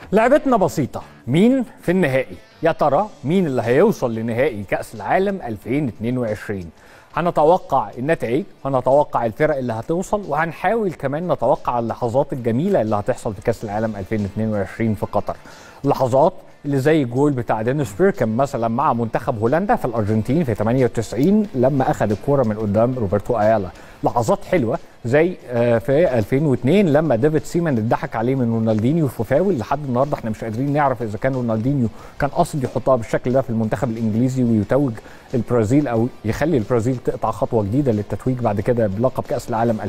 لعبتنا بسيطة مين في النهائي يا ترى مين اللي هيوصل لنهائي كأس العالم 2022 هنتوقع النتائج هنتوقع الفرق اللي هتوصل وهنحاول كمان نتوقع اللحظات الجميلة اللي هتحصل في كأس العالم 2022 في قطر لحظات اللي زي الجول بتاع دينيس بيركم مثلا مع منتخب هولندا في الارجنتين في 98 لما اخذ الكوره من قدام روبرتو ايالا لحظات حلوه زي آه، في 2002 لما ديفيد سيمان اتضحك عليه من رونالدينيو في فاول لحد النهارده احنا مش قادرين نعرف اذا كان رونالدينيو كان قاصد يحطها بالشكل ده في المنتخب الانجليزي ويتوج البرازيل او يخلي البرازيل تقطع خطوه جديده للتتويج بعد كده بلقب كاس العالم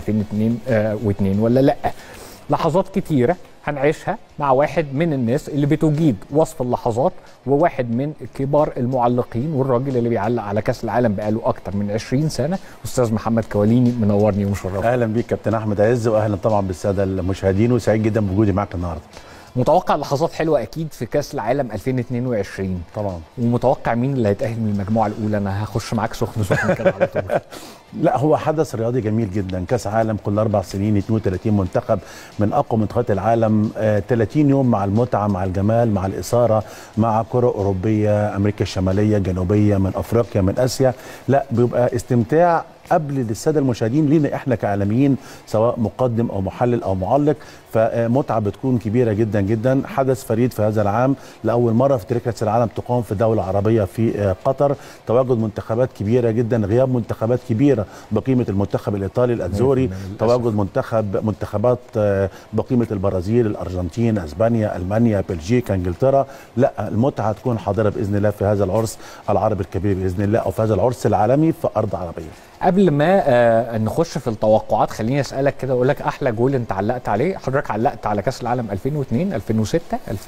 2002 ولا لا لحظات كتيره هنعيشها مع واحد من الناس اللي بتجيد وصف اللحظات وواحد من كبار المعلقين والراجل اللي بيعلق على كاس العالم بقاله اكتر من 20 سنه استاذ محمد كواليني منورني ومشرفني اهلا بيك كابتن احمد عز واهلا طبعا بالساده المشاهدين وسعيد جدا بوجودي معاك النهارده متوقع لحظات حلوه اكيد في كاس العالم 2022 طبعا ومتوقع مين اللي هيتاهل من المجموعه الاولى انا هخش معاك سخن سخن كده على طول لا هو حدث رياضي جميل جدا كاس عالم كل اربع سنين 32 منتخب من اقوى منتخبات العالم آه 30 يوم مع المتعه مع الجمال مع الاثاره مع كره اوروبيه امريكا الشماليه جنوبيه من افريقيا من اسيا لا بيبقى استمتاع قبل للساده المشاهدين لينا احنا كاعلاميين سواء مقدم او محلل او معلق فمتعه بتكون كبيره جدا جدا حدث فريد في هذا العام لاول مره في تاريخ كاس العالم تقام في دوله عربيه في قطر تواجد منتخبات كبيره جدا غياب منتخبات كبيره بقيمه المنتخب الايطالي الازوري تواجد منتخب منتخبات بقيمه البرازيل الارجنتين اسبانيا المانيا بلجيكا انجلترا لا المتعه تكون حاضره باذن الله في هذا العرس العربي الكبير باذن الله او في هذا العرس العالمي في ارض عربيه قبل ما آه نخش في التوقعات خليني اسالك كده اقول لك احلى جول انت علقت عليه حضرتك علقت على كاس العالم 2002 2006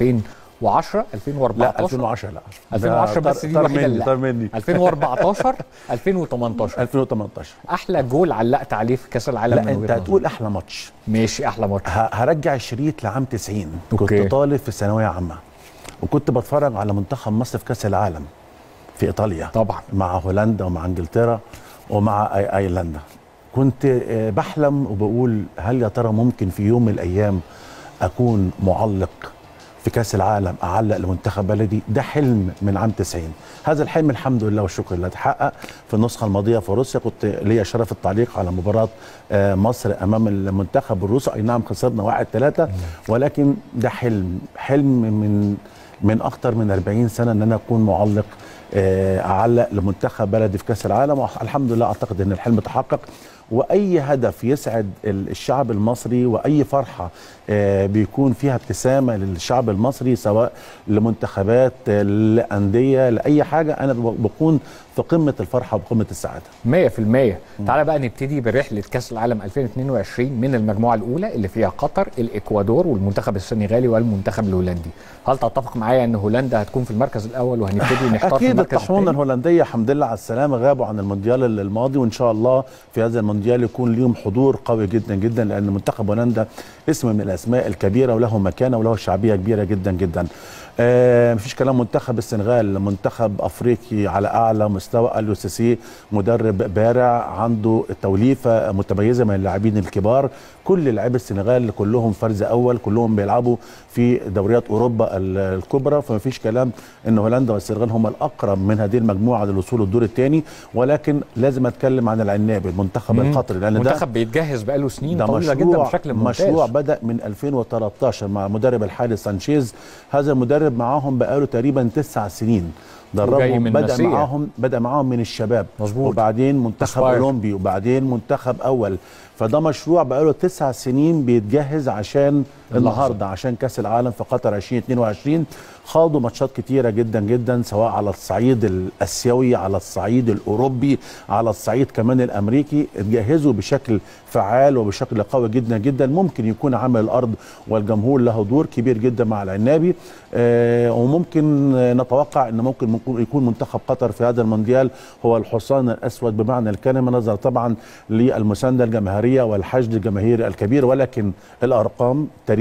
2010 2014 لا 2010 لا 2010 بس دي الوحيده اللي طار مني 2014 2018 2018 احلى جول علقت عليه في كاس العالم لا انت هتقول احلى ماتش ماشي احلى ماتش هرجع الشريط لعام 90 أوكي. كنت طالب في ثانويه عامه وكنت بتفرج على منتخب مصر في كاس العالم في ايطاليا طبعا مع هولندا ومع انجلترا ومع أي- ايرلندا كنت آه، بحلم وبقول هل يا ترى ممكن في يوم من الايام اكون معلق في كاس العالم اعلق لمنتخب بلدي ده حلم من عام 90 هذا الحلم الحمد لله والشكر لله اتحقق في النسخه الماضيه في روسيا كنت ليا شرف التعليق على مباراه آه، مصر امام المنتخب الروسي اي نعم خسرنا 1 3 ولكن ده حلم حلم من من اكتر من 40 سنه ان انا اكون معلق آه، اعلق لمنتخب بلدي في كاس العالم والحمد لله اعتقد ان الحلم تحقق واي هدف يسعد ال- الشعب المصري واي فرحه آه، بيكون فيها ابتسامه للشعب المصري سواء لمنتخبات آه، لانديه لاي حاجه انا ب- بكون في قمه الفرحه وقمه السعاده 100% تعالى بقى نبتدي برحله كاس العالم 2022 من المجموعه الاولى اللي فيها قطر الاكوادور والمنتخب السنغالي والمنتخب الهولندي هل تتفق معايا ان هولندا هتكون في المركز الاول وهنبتدي نحتار في اكيد المركز الطاحونه الثاني الهولنديه الحمد لله على السلامه غابوا عن المونديال الماضي وان شاء الله في هذا المونديال يكون ليهم حضور قوي جدا جدا لان منتخب هولندا اسم من الاسماء الكبيره وله مكانه وله شعبيه كبيره جدا جدا آه مفيش كلام منتخب السنغال منتخب افريقي على اعلى مستوى اليو سي سي مدرب بارع عنده توليفه متميزه من اللاعبين الكبار كل لاعبي السنغال كلهم فرز اول كلهم بيلعبوا في دوريات اوروبا ال- الكبرى فمفيش كلام ان هولندا والسنغال هم الاقرب من هذه المجموعه للوصول للدور الثاني ولكن لازم اتكلم عن العنابي المنتخب مم. القطري لان ده منتخب بيتجهز بقاله سنين ده طويله جدا مشروع بشكل ممتاز مشروع بدا من 2013 مع المدرب الحالي سانشيز هذا المدرب معاهم بقاله تقريبا تسع سنين وجاي دربهم من بدا نسية. معاهم بدا معاهم من الشباب مظبوط. وبعدين منتخب Aspire. اولمبي وبعدين منتخب اول فده مشروع بقاله تسع سنين بيتجهز عشان النهارده عشان كاس العالم في قطر 2022 خاضوا ماتشات كتيره جدا جدا سواء على الصعيد الاسيوي على الصعيد الاوروبي على الصعيد كمان الامريكي اتجهزوا بشكل فعال وبشكل قوي جدا جدا ممكن يكون عمل الارض والجمهور له دور كبير جدا مع العنابي آه وممكن آه، نتوقع ان ممكن ممكن يكون منتخب قطر في هذا المونديال هو الحصان الاسود بمعنى الكلمه نظرا طبعا للمسانده الجماهيريه والحشد الجماهيري الكبير ولكن الارقام تاريخ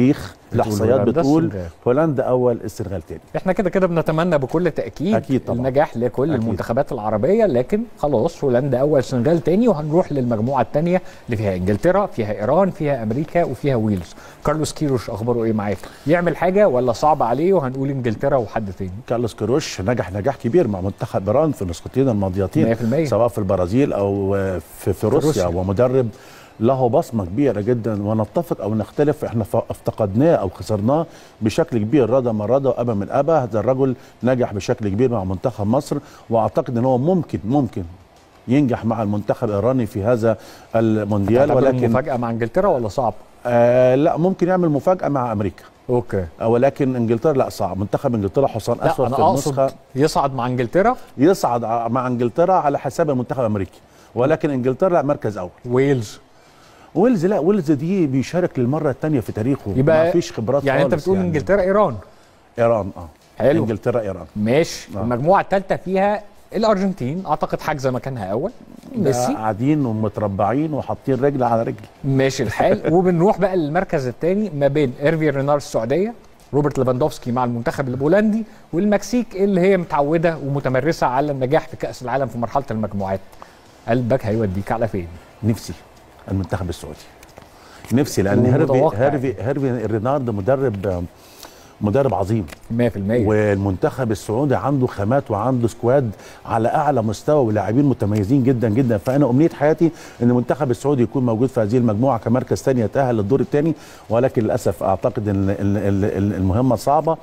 التاريخ الاحصائيات هولندا بتقول السنغال. هولندا اول السنغال تاني احنا كده كده بنتمنى بكل تاكيد أكيد طبعاً. النجاح لكل أكيد. المنتخبات العربيه لكن خلاص هولندا اول سنغال تاني وهنروح للمجموعه الثانيه اللي فيها انجلترا فيها ايران فيها امريكا وفيها ويلز كارلوس كيروش اخباره ايه معاك يعمل حاجه ولا صعب عليه وهنقول انجلترا وحد تاني كارلوس كيروش نجح نجاح كبير مع منتخب ايران في النسختين الماضيتين 100%. سواء في البرازيل او في, في روسيا, روسيا. ومدرب له بصمه كبيره جدا ونتفق او نختلف احنا ف- افتقدناه او خسرناه بشكل كبير رضا من رضا وابا من ابا هذا الرجل نجح بشكل كبير مع منتخب مصر واعتقد ان هو ممكن ممكن ينجح مع المنتخب الايراني في هذا المونديال تعتبر ولكن مفاجاه مع انجلترا ولا صعب آه لا ممكن يعمل مفاجاه مع امريكا اوكي آه، ولكن انجلترا لا صعب منتخب انجلترا حصان لا اسود انا في النسخه اقصد يصعد مع انجلترا يصعد ع- مع انجلترا على حساب المنتخب الامريكي ولكن انجلترا لا مركز اول ويلز ويلز لا ويلز دي بيشارك للمره الثانيه في تاريخه يبقى ما فيش خبرات يعني انت خالص بتقول انجلترا ايران ايران اه حلو. انجلترا ايران ماشي آه. المجموعه الثالثه فيها الارجنتين اعتقد حاجزه مكانها اول ميسي قاعدين ومتربعين وحاطين رجل على رجل ماشي الحال وبنروح بقى للمركز الثاني ما بين ايرفي رينار السعوديه روبرت ليفاندوفسكي مع المنتخب البولندي والمكسيك اللي هي متعوده ومتمرسه على النجاح في كاس العالم في مرحله المجموعات قلبك هيوديك على فين نفسي المنتخب السعودي نفسي لان ومتوقع هيرفي هيرفي هيرفي رينارد مدرب مدرب عظيم 100% والمنتخب السعودي عنده خامات وعنده سكواد على اعلى مستوى ولاعبين متميزين جدا جدا فانا امنيه حياتي ان المنتخب السعودي يكون موجود في هذه المجموعه كمركز ثاني يتاهل للدور الثاني ولكن للاسف اعتقد ان ال- ال- ال- المهمه صعبه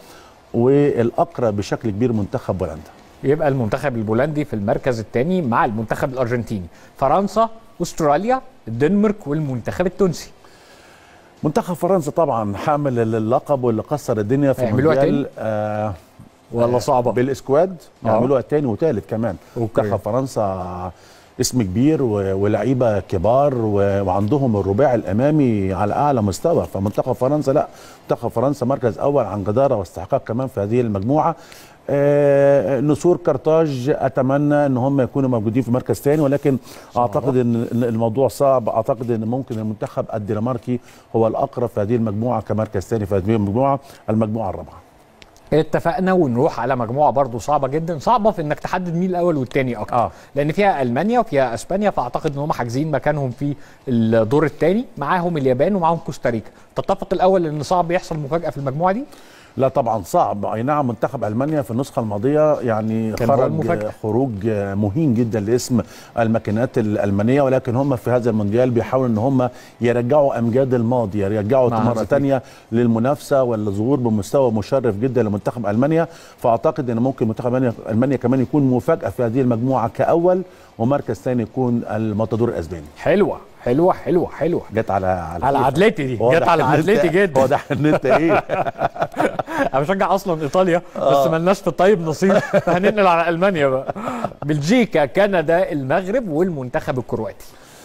والاقرب بشكل كبير منتخب بولندا يبقى المنتخب البولندي في المركز الثاني مع المنتخب الارجنتيني فرنسا استراليا الدنمارك والمنتخب التونسي منتخب فرنسا طبعا حامل اللقب واللي كسر الدنيا في هيعملوها مونديال آه ولا صعبه بالاسكواد آه. يعملوها تاني وتالت كمان أوكي. منتخب فرنسا اسم كبير و- ولاعيبه كبار و- وعندهم الرباعي الامامي على اعلى مستوى فمنتخب فرنسا لا منتخب فرنسا مركز اول عن جداره واستحقاق كمان في هذه المجموعه آه، نسور كرتاج اتمنى ان هم يكونوا موجودين في مركز ثاني ولكن اعتقد ان إن الموضوع صعب اعتقد ان ممكن المنتخب الدنماركي هو الاقرب في هذه المجموعه كمركز ثاني في هذه المجموعه المجموعه الرابعه اتفقنا ونروح على مجموعه برضو صعبه جدا صعبه في انك تحدد مين الاول والتاني اكتر آه. لان فيها المانيا وفيها اسبانيا فاعتقد ان هم حاجزين مكانهم في الدور الثاني معاهم اليابان ومعاهم كوستاريكا تتفق الاول ان صعب يحصل مفاجاه في المجموعه دي لا طبعا صعب اي نعم منتخب المانيا في النسخه الماضيه يعني كان هو خرج المفاجأة. خروج مهين جدا لاسم الماكينات الالمانيه ولكن هم في هذا المونديال بيحاولوا ان هم يرجعوا امجاد الماضي يرجعوا مع مره هانز ثانيه للمنافسه والظهور بمستوى مشرف جدا لمنتخب المانيا فاعتقد ان ممكن منتخب المانيا المانيا كمان يكون مفاجاه في هذه المجموعه كاول ومركز ثاني يكون الماتادور الاسباني حلوه حلوه حلوه حلوه جت على على, على عدلتي دي واضح جت على إن أنت- عدلتي جدا واضح ان انت ايه انا بشجع اصلا ايطاليا بس ملناش في الطيب نصيب فهننقل على المانيا بقى بلجيكا كندا المغرب والمنتخب الكرواتي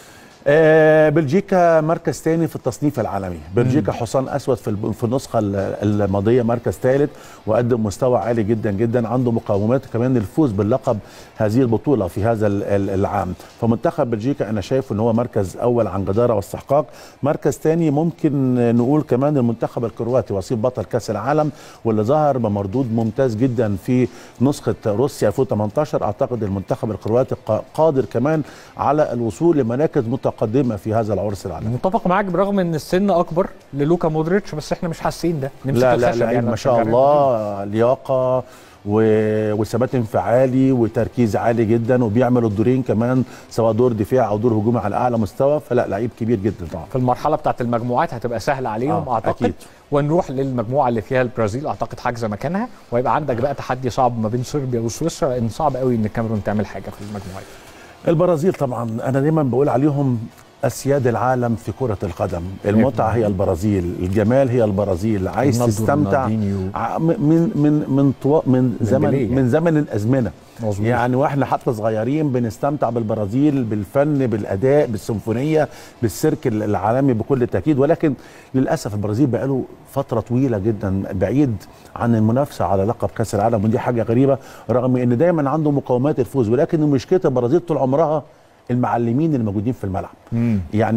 آه، بلجيكا مركز ثاني في التصنيف العالمي بلجيكا حصان اسود في الب- في النسخه ال- الماضيه مركز ثالث وقدم مستوى عالي جدا جدا عنده مقومات كمان للفوز باللقب هذه البطوله في هذا ال- ال- العام فمنتخب بلجيكا انا شايف ان هو مركز اول عن جداره واستحقاق مركز ثاني ممكن نقول كمان المنتخب الكرواتي وصيف بطل كاس العالم واللي ظهر بمردود ممتاز جدا في نسخه روسيا 2018 اعتقد المنتخب الكرواتي قا- قادر كمان على الوصول لمراكز متقدمه في هذا العرس العالمي متفق معاك برغم ان السن اكبر للوكا مودريتش بس احنا مش حاسين ده نمسك لا لا الخشب لا يعني ما شاء نشجع الله لياقه و- وثبات انفعالي وتركيز عالي جدا وبيعمل الدورين كمان سواء دور دفاع او دور هجومي على اعلى مستوى فلا لعيب كبير جدا طبعا في المرحله بتاعت المجموعات هتبقى سهله عليهم آه، اعتقد أكيد. ونروح للمجموعه اللي فيها البرازيل اعتقد حاجزه مكانها ويبقى عندك بقى تحدي صعب ما بين صربيا وسويسرا لان صعب قوي ان الكاميرون تعمل حاجه في المجموعات البرازيل طبعا انا دايما بقول عليهم اسياد العالم في كره القدم المتعه هي البرازيل الجمال هي البرازيل عايز رونالدو، تستمتع رونالدينيو. ع- من من من طو... من زمن بيليه. من زمن الازمنه مظبوط. يعني واحنا حتى صغيرين بنستمتع بالبرازيل بالفن بالاداء بالسيمفونيه بالسيرك العالمي بكل تاكيد ولكن للاسف البرازيل بقاله فتره طويله جدا بعيد عن المنافسه على لقب كاس العالم ودي حاجه غريبه رغم ان دايما عنده مقومات الفوز ولكن مشكله البرازيل طول عمرها المعلمين اللي موجودين في الملعب مم. يعني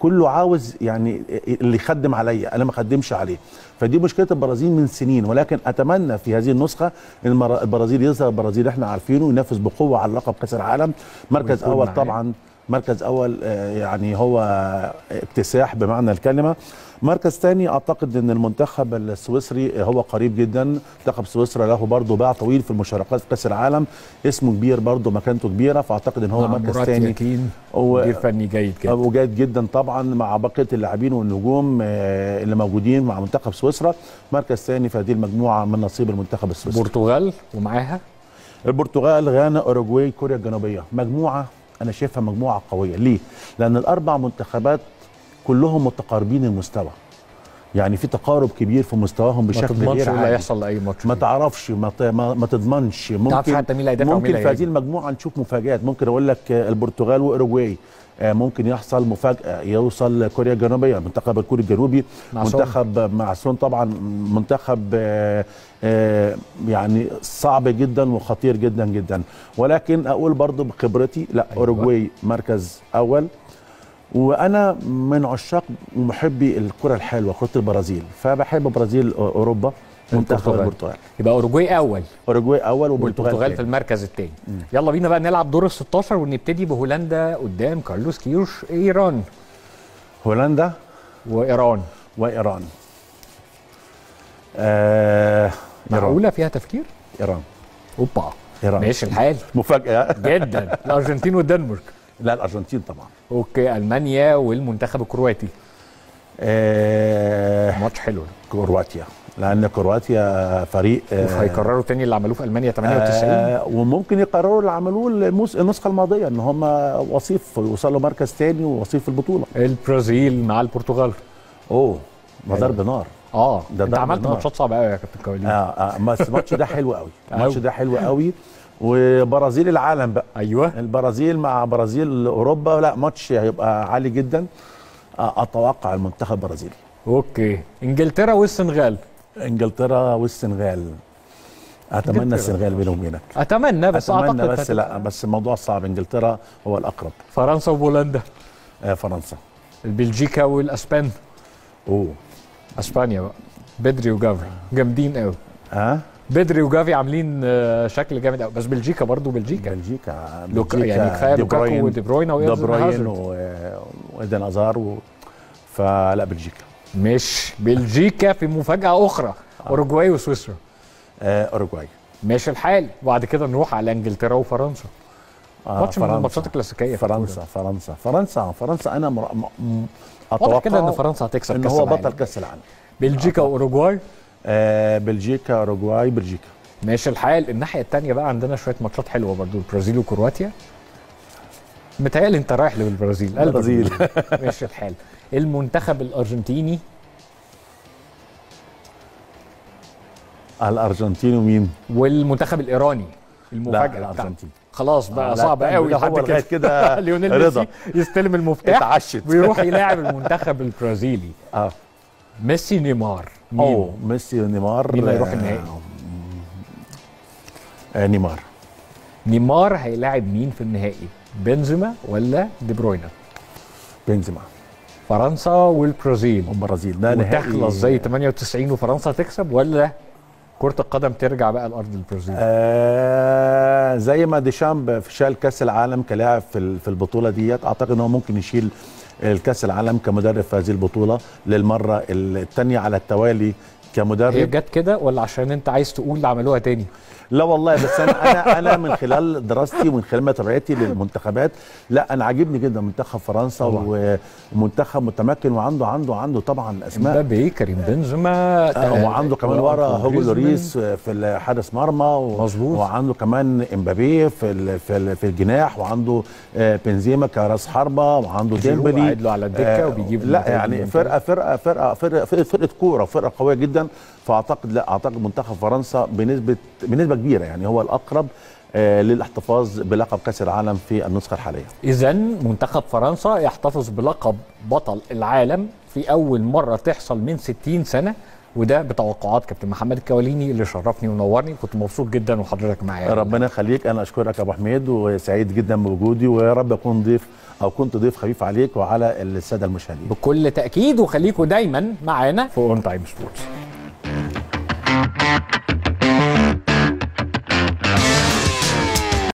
كله عاوز يعني اللي يخدم عليا انا ما خدمش عليه فدي مشكله البرازيل من سنين ولكن اتمنى في هذه النسخه ان المر- البرازيل يظهر البرازيل احنا عارفينه ينافس بقوه على لقب كاس العالم مركز ويكون اول معاه. طبعا مركز اول آه، يعني هو اكتساح بمعنى الكلمه مركز ثاني اعتقد ان المنتخب السويسري هو قريب جدا منتخب سويسرا له برضه باع طويل في المشاركات في كاس العالم اسمه كبير برضه مكانته كبيره فاعتقد ان هو مع مركز مراد ثاني يكين هو- مدير فني جيد جدا ابو جيد جدا طبعا مع بقيه اللاعبين والنجوم آه، اللي موجودين مع منتخب سويسرا مركز ثاني في هذه المجموعه من نصيب المنتخب السويسري البرتغال ومعاها البرتغال غانا اوروجواي كوريا الجنوبيه مجموعه انا شايفها مجموعه قويه ليه لان الاربع منتخبات كلهم متقاربين المستوى يعني في تقارب كبير في مستواهم ما بشكل تضمنش غير ايه اللي عادي هيحصل لاي ماتش ما فيه. تعرفش ما, ت- ما, ما تضمنش ممكن حتى مين اللي هيدافع ومين ممكن اللي في هذه هيهاجم. المجموعه نشوف مفاجات ممكن اقول لك آه، البرتغال واوروجواي آه، ممكن يحصل مفاجاه يوصل كوريا الجنوبيه المنتخب الكوري الجنوبي مع سون. منتخب مع سون طبعا منتخب آه، آه، يعني صعب جدا وخطير جدا جدا ولكن اقول برضو بخبرتي لا أيوة. اوروجواي مركز اول وانا من عشاق ومحبي الكره الحلوه كره البرازيل فبحب برازيل اوروبا منتخب البرتغال. البرتغال يبقى اوروجواي اول اوروجواي اول والبرتغال في والبرتغال المركز الثاني يلا بينا بقى نلعب دور ال 16 ونبتدي بهولندا قدام كارلوس كيروش ايران هولندا وايران وايران آه ايران معقوله فيها تفكير ايران اوبا إيران. ماشي الحال مفاجاه جدا الارجنتين والدنمارك لا الارجنتين طبعا اوكي المانيا والمنتخب الكرواتي آه ماتش حلو كرواتيا لان كرواتيا فريق آه هيكرروا تاني اللي عملوه في المانيا 98 آه وممكن يقرروا اللي عملوه الموس- النسخه الماضيه ان هم وصيف يوصلوا مركز ثاني ووصيف البطوله البرازيل مع البرتغال اوه ما ضرب نار اه ده انت ضرب عملت نار. ماتشات صعبه قوي يا كابتن كواليس اه اه بس الماتش ده حلو قوي الماتش أوي. ده حلو قوي وبرازيل العالم بقى ايوه البرازيل مع برازيل اوروبا لا ماتش هيبقى عالي جدا آه، اتوقع المنتخب البرازيلي اوكي انجلترا والسنغال انجلترا والسنغال اتمنى إنجلترا. السنغال بيني وبينك اتمنى بس اتمنى اعتقد بس هتبقى- لا بس الموضوع صعب انجلترا هو الاقرب فرنسا وبولندا آه فرنسا البلجيكا والاسبان اوه اسبانيا بقى بدري وجافي جامدين قوي ها بدري وجافي عاملين آه، شكل جامد قوي بس بلجيكا برضو بلجيكا بلجيكا لوكا بلجيكا، يعني كفايه دي لوكاكو بروين- ودي بروين دي وإيدن بروين هازارد. و- وايدن ازار و... فلا بلجيكا مش بلجيكا في مفاجاه اخرى اوروجواي وسويسرا آه اوروجواي ماشي الحال وبعد كده نروح على انجلترا وفرنسا آه ماتش من فرنسا. الماتشات الكلاسيكيه في فرنسا فرنسا فرنسا فرنسا انا مر... م... م... الكورة. واضح كده ان اتوقع فرنسا هتكسب ان كاس هو العالم. بطل كاس العالم بلجيكا واوروجواي آه بلجيكا اوروجواي بلجيكا ماشي الحال الناحيه الثانيه بقى عندنا شويه ماتشات حلوه برضو البرازيل وكرواتيا متهيألي انت رايح للبرازيل قلبك البرازيل. بيقول. ماشي الحال المنتخب الارجنتيني الارجنتين ومين؟ والمنتخب الايراني المفاجاه بتاعته. الارجنتين خلاص بقى لا، صعب لا، قوي ده لحد هو لغاية كده ليونيل رضا. ميسي يستلم المفتاح اتعشت ويروح يلاعب المنتخب البرازيلي اه ميسي نيمار مين اوه ميسي ونيمار مين اللي هيروح آه، النهائي؟ آه نيمار نيمار هيلاعب مين في النهائي بنزيما ولا دي بروينا بنزيما فرنسا والبرازيل والبرازيل ده نهائي وتخلص زي 98 وفرنسا تكسب ولا كرة القدم ترجع بقى لأرض البرازيل آه زي ما ديشامب شال كاس العالم كلاعب في ال- في البطوله ديت اعتقد ان هو ممكن يشيل الكاس العالم كمدرب في هذه البطوله للمره الثانيه على التوالي هي كمدرب جت كده ولا عشان انت عايز تقول عملوها تاني لا والله بس انا انا انا من خلال دراستي ومن خلال متابعتي للمنتخبات لا انا عاجبني جدا منتخب فرنسا طبعا. ومنتخب متمكن وعنده عنده عنده طبعا اسماء مبابي كريم بنزيما آه، وعنده كمان ورا هوجو جريزمان. لوريس في حارس مرمى و- مظبوط. وعنده كمان امبابي في ال- في ال- في الجناح وعنده آه، بنزيما كراس حربه وعنده جيرو ديمبلي قاعد له على الدكة وبيجيب لا نتائج يعني ممتازة. فرقه فرقه فرقه فرقه فرقه, فرقة كوره فرقه قويه جدا فاعتقد لا اعتقد منتخب فرنسا بنسبه بنسبه كبيره يعني هو الاقرب آه، للاحتفاظ بلقب كاس العالم في النسخه الحاليه إذا منتخب فرنسا يحتفظ بلقب بطل العالم في أول مرة تحصل من 60 سنة وده بتوقعات كابتن محمد الكواليني اللي شرفني ونورني كنت مبسوط جدا وحضرتك معايا ربنا يخليك انا اشكرك يا ابو حميد وسعيد جدا بوجودي ويا رب اكون ضيف او كنت ضيف خفيف عليك وعلى الساده المشاهدين بكل تاكيد وخليكم دايما معانا في اون تايم سبورتس